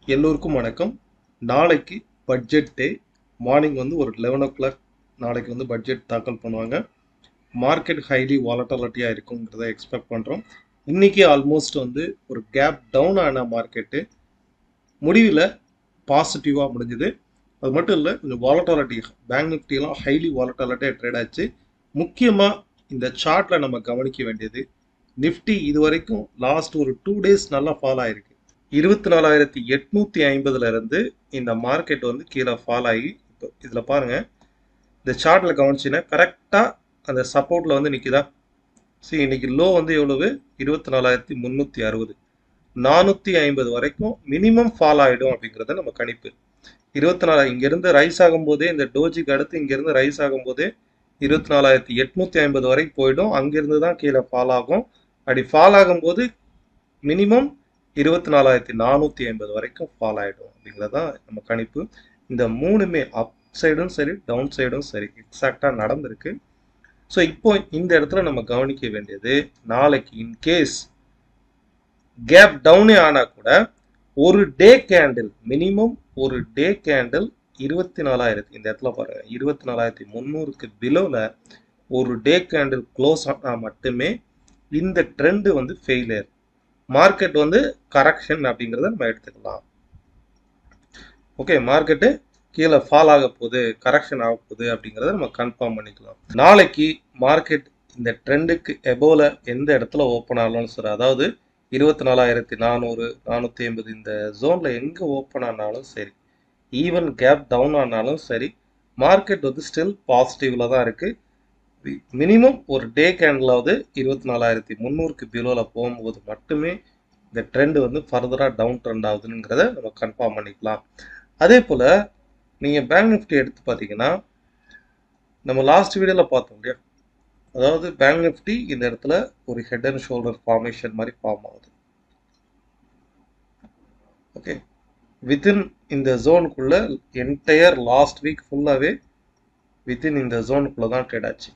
எல்லோருக்கும் வணக்கம் நாளைக்கு பட்ஜெட் டே மார்னிங் வந்து ஒரு லெவன் ஓ கிளாக் நாளைக்கு வந்து பட்ஜெட் தாக்கல் பண்ணுவாங்க மார்க்கெட் ஹைலி வாலட்டாலிட்டியாக இருக்குங்கிறத எக்ஸ்பெக்ட் பண்ணுறோம் இன்றைக்கி ஆல்மோஸ்ட் வந்து ஒரு கேப் டவுன் ஆன மார்க்கெட்டு முடிவில் பாசிட்டிவாக முடிஞ்சுது அது மட்டும் இல்லை கொஞ்சம் வாலட்டாலிட்டி பேங்க் நிஃப்டியெல்லாம் ஹைலி வாலட்டாலிட்டியாக ட்ரேட் ஆச்சு முக்கியமாக இந்த சார்ட்டில் நம்ம கவனிக்க வேண்டியது நிஃப்டி இது வரைக்கும் லாஸ்ட் ஒரு டூ டேஸ் நல்லா ஃபால் ஆயிருக்கு இருபத்தி நாலாயிரத்தி எட்நூத்தி ஐம்பதுல இருந்து இந்த மார்க்கெட் வந்து கீழே ஃபால் ஆகி இப்போ இதுல பாருங்க இந்த சார்ட்ல கவனிச்சின்னா கரெக்டா அந்த சப்போர்ட்ல வந்து நிக்குதா சரி இன்னைக்கு லோ வந்து எவ்வளவு இருபத்தி நாலாயிரத்தி முந்நூற்றி அறுபது நானூற்றி ஐம்பது வரைக்கும் மினிமம் ஃபால் ஆகிடும் அப்படிங்கிறத நம்ம கணிப்பு இருபத்தி நாலு இங்கேருந்து ரைஸ் ஆகும்போதே இந்த டோஜிக்கு அடுத்து இங்கேருந்து ரைஸ் ஆகும்போதே இருபத்தி நாலாயிரத்தி எட்நூற்றி ஐம்பது வரைக்கும் போயிடும் அங்கேருந்து தான் கீழே ஃபால் ஆகும் அப்படி ஃபால் ஆகும்போது மினிமம் இருபத்தி நாலாயிரத்தி நானூற்றி ஐம்பது வரைக்கும் ஃபால் ஆகிடும் அப்படிங்கிறது தான் நம்ம கணிப்பு இந்த மூணுமே அப் சைடும் சரி டவுன் சைடும் சரி எக்ஸாக்டாக நடந்திருக்கு ஸோ இப்போ இந்த இடத்துல நம்ம கவனிக்க வேண்டியது நாளைக்கு இன்கேஸ் கேப் டவுனே ஆனால் கூட ஒரு டே கேண்டில் மினிமம் ஒரு டே கேண்டில் இருபத்தி நாலாயிரத்தி இந்த இடத்துல பாருங்க இருபத்தி நாலாயிரத்தி முந்நூறுக்கு பிலோவில் ஒரு டே கேண்டில் க்ளோஸ் ஆனால் மட்டுமே இந்த ட்ரெண்டு வந்து ஃபெயிலியர் மார்க்கெட் வந்து கரெக்ஷன் அப்படிங்கிறத நம்ம எடுத்துக்கலாம் ஓகே மார்க்கெட்டு கீழே ஃபால் ஆக போகுது கரெக்ஷன் ஆக போகுது அப்படிங்கிறத நம்ம கன்ஃபார்ம் பண்ணிக்கலாம் நாளைக்கு மார்க்கெட் இந்த ட்ரெண்டுக்கு எபோல எந்த இடத்துல ஓப்பன் ஆகலாம்னு சார் அதாவது இருபத்தி நாலாயிரத்தி நானூறு நானூற்றி ஐம்பது இந்த ஜோனில் எங்கே ஓப்பன் ஆனாலும் சரி ஈவன் கேப் டவுன் ஆனாலும் சரி மார்க்கெட் வந்து ஸ்டில் பாசிட்டிவில் தான் இருக்குது மினிமம் ஒரு டே கேண்டிலாவது இருபத்தி நாலாயிரத்தி முந்நூறுக்கு பிலோவில் போகும்போது மட்டுமே இந்த ட்ரெண்டு வந்து ஃபர்தராக டவுன் ட்ரெண்ட் ஆகுதுங்கிறத நம்ம கன்ஃபார்ம் பண்ணிக்கலாம் அதே போல் நீங்கள் பேங்க் நிஃப்டி எடுத்து பார்த்தீங்கன்னா நம்ம லாஸ்ட் வீடியோவில் பார்த்தோம் இல்லையா அதாவது பேங்க் நிஃப்டி இந்த இடத்துல ஒரு ஹெட் அண்ட் ஷோல்டர் ஃபார்மேஷன் மாதிரி ஃபார்ம் ஆகுது ஓகே வித்தின் இந்த ஜோனுக்குள்ள என்டையர் லாஸ்ட் வீக் ஃபுல்லாகவே வித்தின் இந்த ஜோனுக்குள்ளே தான் ட்ரேட் ஆச்சு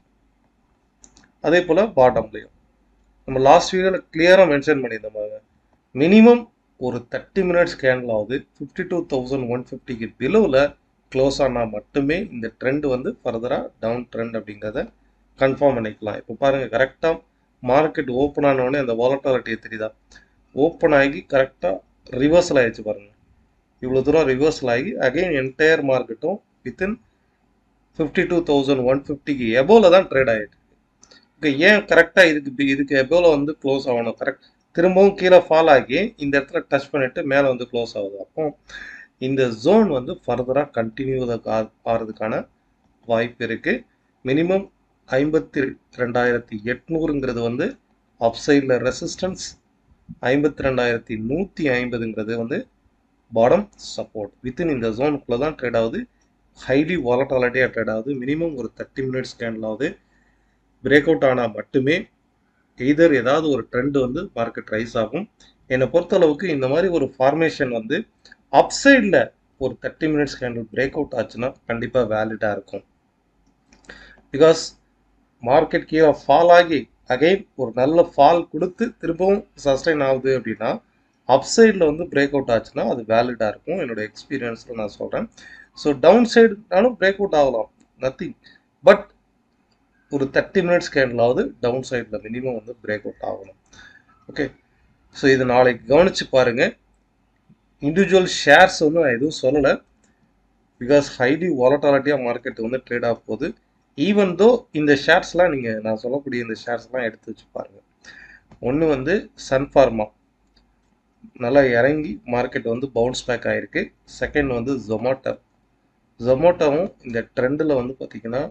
அதே போல் பாட்டம்லையும் நம்ம லாஸ்ட் வீடியோவில் கிளியராக மென்ஷன் பண்ணியிருந்தோம் மினிமம் ஒரு தேர்ட்டி மினிட்ஸ் கேண்டிலாவது ஃபிஃப்டி டூ தௌசண்ட் ஒன் ஃபிஃப்டிக்கு பிலோவில் க்ளோஸ் ஆனால் மட்டுமே இந்த ட்ரெண்ட் வந்து ஃபர்தராக டவுன் ட்ரெண்ட் அப்படிங்கிறத கன்ஃபார்ம் பண்ணிக்கலாம் இப்போ பாருங்கள் கரெக்டாக மார்க்கெட் ஓப்பன் ஆனோடனே அந்த வாலட்டாலிட்டியை தெரியுதா ஓப்பன் ஆகி கரெக்டாக ரிவர்சல் ஆகிடுச்சு பாருங்கள் இவ்வளோ தூரம் ரிவர்சல் ஆகி அகைன் என்டையர் மார்க்கெட்டும் within fifty two thousand one ஃபிஃப்டிக்கு எபோவில் தான் ட்ரேட் ஆகிட்டு ஓகே ஏன் கரெக்டாக இதுக்கு இதுக்கு எபோவில் வந்து க்ளோஸ் ஆகணும் கரெக்ட் திரும்பவும் கீழே ஃபால் ஆகி இந்த இடத்துல டச் பண்ணிட்டு மேலே வந்து க்ளோஸ் ஆகுது அப்போ இந்த ஜோன் வந்து ஃபர்தராக கண்டினியூ ஆகிறதுக்கான வாய்ப்பு இருக்குது மினிமம் ஐம்பத்தி ரெண்டாயிரத்தி எட்நூறுங்கிறது வந்து அப்சைடில் ரெசிஸ்டன்ஸ் ஐம்பத்தி ரெண்டாயிரத்தி நூற்றி ஐம்பதுங்கிறது வந்து பாடம் சப்போர்ட் வித்தின் இந்த ஜோனுக்குள்ளே தான் ட்ரேட் ஆகுது ஹைலி வாலட்டாலிட்டியாக ட்ரேட் ஆகுது மினிமம் ஒரு தேர்ட்டி மினிட்ஸ் கேண்டில் ஆகுது பிரேக் அவுட் ஆனால் மட்டுமே எய்தர் ஏதாவது ஒரு ட்ரெண்ட் வந்து மார்க்கெட் ரைஸ் ஆகும் என்னை பொறுத்தளவுக்கு இந்த மாதிரி ஒரு ஃபார்மேஷன் வந்து அப்சைடில் ஒரு thirty minutes candle break out ஆச்சுன்னா கண்டிப்பாக வேலிடாக இருக்கும் பிகாஸ் மார்க்கெட் கீழே ஃபால் ஆகி அகைன் ஒரு நல்ல ஃபால் கொடுத்து திரும்பவும் சஸ்டைன் ஆகுது அப்படின்னா அப்சைடில் வந்து பிரேக் அவுட் ஆச்சுன்னா அது வேலிடாக இருக்கும் என்னோட எக்ஸ்பீரியன்ஸில் நான் சொல்கிறேன் ஸோ டவுன் சைடுனாலும் பிரேக் அவுட் ஆகலாம் நத்திங் பட் ஒரு தேர்ட்டி மினிட்ஸ் கேண்டிலாவது டவுன் சைடில் மினிமம் வந்து பிரேக் அவுட் ஆகணும் ஓகே ஸோ இது நாளைக்கு கவனித்து பாருங்கள் இண்டிவிஜுவல் ஷேர்ஸ் வந்து நான் எதுவும் சொல்லலை பிகாஸ் ஹைலி வாலட்டாலிட்டியாக மார்க்கெட் வந்து ட்ரேட் ஆக போகுது ஈவன் தோ இந்த ஷேர்ஸ்லாம் நீங்கள் நான் சொல்லக்கூடிய இந்த ஷேர்ஸ்லாம் எடுத்து வச்சு பாருங்கள் ஒன்று வந்து சன்ஃபார்மா நல்லா இறங்கி மார்க்கெட் வந்து பவுன்ஸ் பேக் ஆகிருக்கு செகண்ட் வந்து ஜொமேட்டோ ஜொமேட்டோவும் இந்த ட்ரெண்டில் வந்து பார்த்திங்கன்னா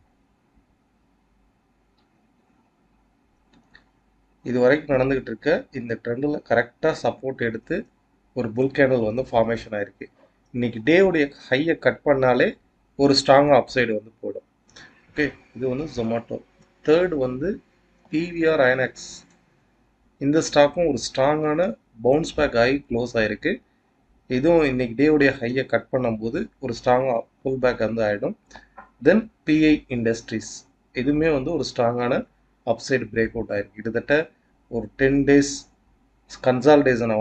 இது வரைக்கும் நடந்துக்கிட்டு இருக்க இந்த ட்ரெண்டில் கரெக்டாக சப்போர்ட் எடுத்து ஒரு புல் கேண்டல் வந்து ஃபார்மேஷன் ஆயிருக்கு இன்னைக்கு டேவுடைய ஹையை கட் பண்ணாலே ஒரு ஸ்ட்ராங்காக அப்சைடு வந்து போயிடும் ஓகே இது வந்து ஜொமேட்டோ தேர்ட் வந்து பிவிஆர் ஐனக்ஸ் இந்த ஸ்டாக்கும் ஒரு ஸ்ட்ராங்கான பவுன்ஸ் பேக் ஆகி க்ளோஸ் ஆகிருக்கு இதுவும் இன்னைக்கு டேவுடைய ஹையை கட் பண்ணும்போது ஒரு ஸ்ட்ராங்காக புல் பேக் வந்து ஆகிடும் தென் பிஐ இண்டஸ்ட்ரீஸ் இதுவுமே வந்து ஒரு ஸ்ட்ராங்கான அப்சைடு பிரேக் அவுட் ஆயிருக்கு கிட்டத்தட்ட ஒரு டென் டேஸ் கன்சால்டேஷனை வந்து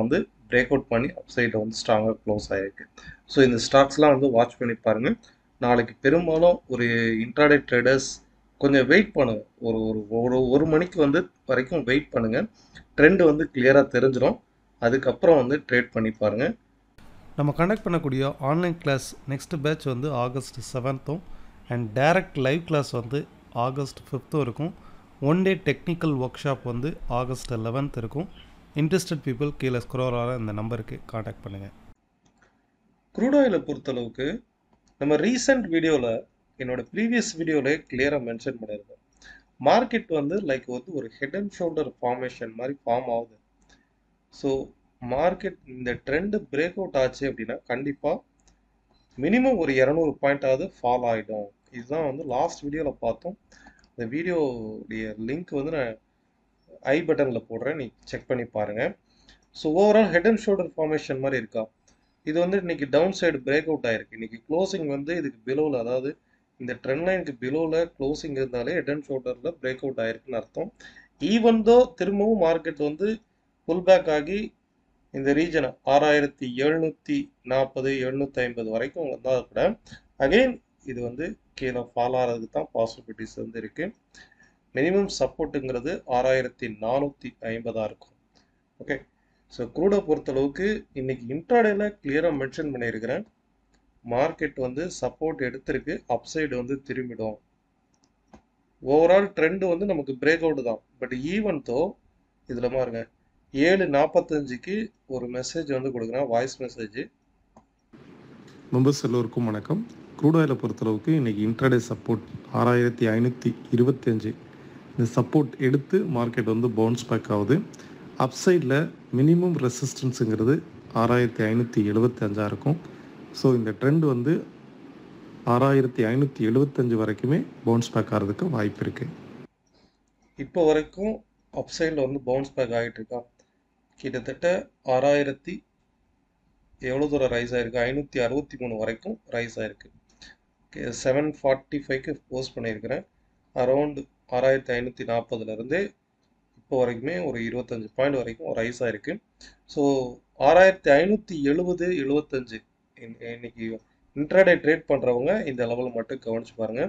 பிரேக் அவுட் பண்ணி அப்சைடில் வந்து ஸ்ட்ராங்காக க்ளோஸ் ஆகிருக்கு ஸோ இந்த ஸ்டாக்ஸ்லாம் வந்து வாட்ச் பண்ணி பாருங்கள் நாளைக்கு பெரும்பாலும் ஒரு இன்ட்ராடே ட்ரேடர்ஸ் கொஞ்சம் வெயிட் பண்ணுங்கள் ஒரு ஒரு ஒரு ஒரு மணிக்கு வந்து வரைக்கும் வெயிட் பண்ணுங்கள் ட்ரெண்ட் வந்து கிளியராக தெரிஞ்சிடும் அதுக்கப்புறம் வந்து ட்ரேட் பண்ணி பாருங்கள் நம்ம கண்டக்ட் பண்ணக்கூடிய ஆன்லைன் கிளாஸ் நெக்ஸ்ட் பேட்ச் வந்து ஆகஸ்ட் செவன்த்தும் அண்ட் டைரக்ட் லைவ் கிளாஸ் வந்து ஆகஸ்ட் ஃபிஃப்த்தும் இருக்கும் one day technical workshop வந்து ஆகஸ்ட் லெவன்த் இருக்கும் இன்ட்ரெஸ்டட் பீப்புள் கீழே ஸ்க்ரோல் ஆகிற இந்த நம்பருக்கு காண்டாக்ட் பண்ணுங்கள் க்ரூட் ஆயிலை பொறுத்தளவுக்கு நம்ம ரீசெண்ட் வீடியோவில் என்னோட ப்ரீவியஸ் வீடியோவில் கிளியராக மென்ஷன் பண்ணியிருக்கேன் மார்க்கெட் வந்து லைக் வந்து ஒரு ஹெட் அண்ட் ஷோல்டர் ஃபார்மேஷன் மாதிரி ஃபார்ம் ஆகுது ஸோ மார்க்கெட் இந்த ட்ரெண்டு பிரேக் அவுட் ஆச்சு அப்படின்னா கண்டிப்பாக மினிமம் ஒரு இரநூறு பாயிண்டாவது ஃபால் ஆகிடும் இதுதான் வந்து லாஸ்ட் வீடியோவில் பார்த்தோம் இந்த வீடியோடைய லிங்க் வந்து நான் ஐ பட்டனில் போடுறேன் நீ செக் பண்ணி பாருங்கள் so overall head and shoulder formation மாதிரி இருக்கா இது வந்து இன்னைக்கு டவுன் சைடு பிரேக் அவுட் ஆயிருக்கு இன்னைக்கு க்ளோசிங் வந்து இதுக்கு பிலோவில் அதாவது இந்த ட்ரெண்ட் லைனுக்கு பிலோவில் க்ளோசிங் இருந்தாலே ஹெட் அண்ட் ஷோல்டரில் பிரேக் அவுட் ஆயிருக்குன்னு அர்த்தம் ஈவன் தோ திரும்பவும் மார்க்கெட் வந்து புல் பேக் ஆகி இந்த ரீஜனை ஆறாயிரத்தி எழுநூற்றி நாற்பது எழுநூற்றி ஐம்பது வரைக்கும் வந்தால் கூட அகெயின் இது வந்து கீழே ஃபால் ஆகிறதுக்கு தான் பாசிபிலிட்டிஸ் வந்து இருக்குது மினிமம் சப்போர்ட்டுங்கிறது ஆறாயிரத்தி நானூற்றி ஐம்பதாக இருக்கும் ஓகே ஸோ க்ரூடை பொறுத்தளவுக்கு இன்னைக்கு இன்ட்ராடேல கிளியராக மென்ஷன் பண்ணியிருக்கிறேன் மார்க்கெட் வந்து சப்போர்ட் எடுத்திருக்கு அப்சைடு வந்து திரும்பிடும் ஓவரால் ட்ரெண்டு வந்து நமக்கு பிரேக் அவுட் தான் பட் ஈவன் தோ இதில் பாருங்க ஏழு நாற்பத்தஞ்சுக்கு ஒரு மெசேஜ் வந்து கொடுக்குறேன் வாய்ஸ் மெசேஜ் மெம்பர்ஸ் எல்லோருக்கும் வணக்கம் க்ரூட் ஆயிலை பொறுத்தளவுக்கு இன்றைக்கி இன்ட்ராடே சப்போர்ட் ஆறாயிரத்தி ஐநூற்றி இருபத்தஞ்சு இந்த சப்போர்ட் எடுத்து மார்க்கெட் வந்து பவுன்ஸ் பேக் ஆகுது அப்சைடில் மினிமம் ரெசிஸ்டன்ஸுங்கிறது ஆறாயிரத்தி ஐநூற்றி எழுபத்தஞ்சா இருக்கும் ஸோ இந்த ட்ரெண்ட் வந்து ஆறாயிரத்தி ஐநூற்றி எழுபத்தஞ்சு வரைக்குமே பவுன்ஸ் பேக் ஆகிறதுக்கு வாய்ப்பு இருக்குது இப்போ வரைக்கும் அப்சைடில் வந்து பவுன்ஸ் பேக் ஆகிட்டு இருக்கா கிட்டத்தட்ட ஆறாயிரத்தி எவ்வளோ தூரம் ரைஸ் ஆயிருக்கு ஐநூற்றி அறுபத்தி மூணு வரைக்கும் ரைஸ் ஆயிருக்கு செவன் ஃபார்ட்டி ஃபைவ்க்கு போஸ்ட் பண்ணியிருக்கிறேன் அரௌண்ட் ஆறாயிரத்தி ஐநூற்றி நாற்பதுலேருந்து இப்போ வரைக்குமே ஒரு இருபத்தஞ்சு பாயிண்ட் வரைக்கும் ரைஸ் ஆயிருக்கு ஸோ ஆறாயிரத்தி ஐநூற்றி எழுபது எழுபத்தஞ்சு இன்னைக்கு இன்ட்ராடே ட்ரேட் பண்ணுறவங்க இந்த லெவலில் மட்டும் கவனிச்சு பாருங்கள்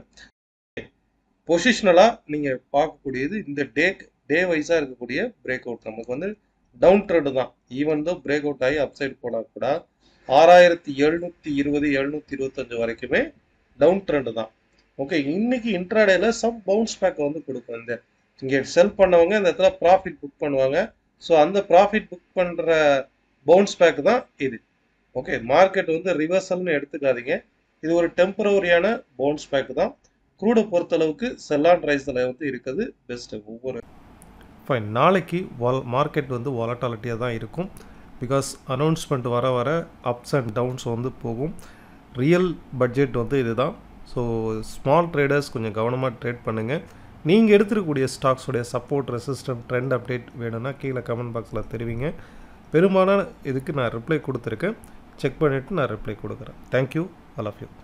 பொசிஷனலாக நீங்கள் பார்க்கக்கூடியது இந்த டே டே வைஸாக இருக்கக்கூடிய பிரேக் அவுட் நமக்கு வந்து டவுன் ட்ரெண்டு தான் ஈவன் தான் பிரேக் அவுட் ஆகி அப்சைட் போனால் கூட ஆறாயிரத்தி எழுநூற்றி இருபது எழுநூற்றி இருபத்தஞ்சு வரைக்குமே டவுன் ட்ரெண்டு தான் ஓகே இன்னைக்கு இன்ட்ராடேல சம் பவுன்ஸ் பேக் வந்து கொடுக்கும் இந்த இங்கே செல் பண்ணவங்க இந்த இடத்துல ப்ராஃபிட் புக் பண்ணுவாங்க ஸோ அந்த ப்ராஃபிட் புக் பண்ணுற பவுன்ஸ் பேக் தான் இது ஓகே மார்க்கெட் வந்து ரிவர்சல்னு எடுத்துக்காதீங்க இது ஒரு டெம்பரவரியான பவுன்ஸ் பேக் தான் க்ரூடை பொறுத்தளவுக்கு செல்லான் ரைஸில் வந்து இருக்கிறது பெஸ்ட்டு ஒவ்வொரு ஃபைன் நாளைக்கு வால் மார்க்கெட் வந்து வாலட்டாலிட்டியாக தான் இருக்கும் பிகாஸ் அனௌன்ஸ்மெண்ட் வர வர அப்ஸ் அண்ட் டவுன்ஸ் வந்து போகும் ரியல் பட்ஜெட் வந்து இதுதான் ஸோ ஸ்மால் ட்ரேடர்ஸ் கொஞ்சம் கவனமாக ட்ரேட் பண்ணுங்கள் நீங்கள் எடுத்துருக்கக்கூடிய ஸ்டாக்ஸுடைய சப்போர்ட் ரெசிஸ்டன்ட் ட்ரெண்ட் அப்டேட் வேணும்னா கீழே கமெண்ட் பாக்ஸில் தெரிவிங்க பெரும்பாலான இதுக்கு நான் ரிப்ளை கொடுத்துருக்கேன் செக் பண்ணிவிட்டு நான் ரிப்ளை கொடுக்குறேன் தேங்க்யூ ஆல் ஆஃப் யூ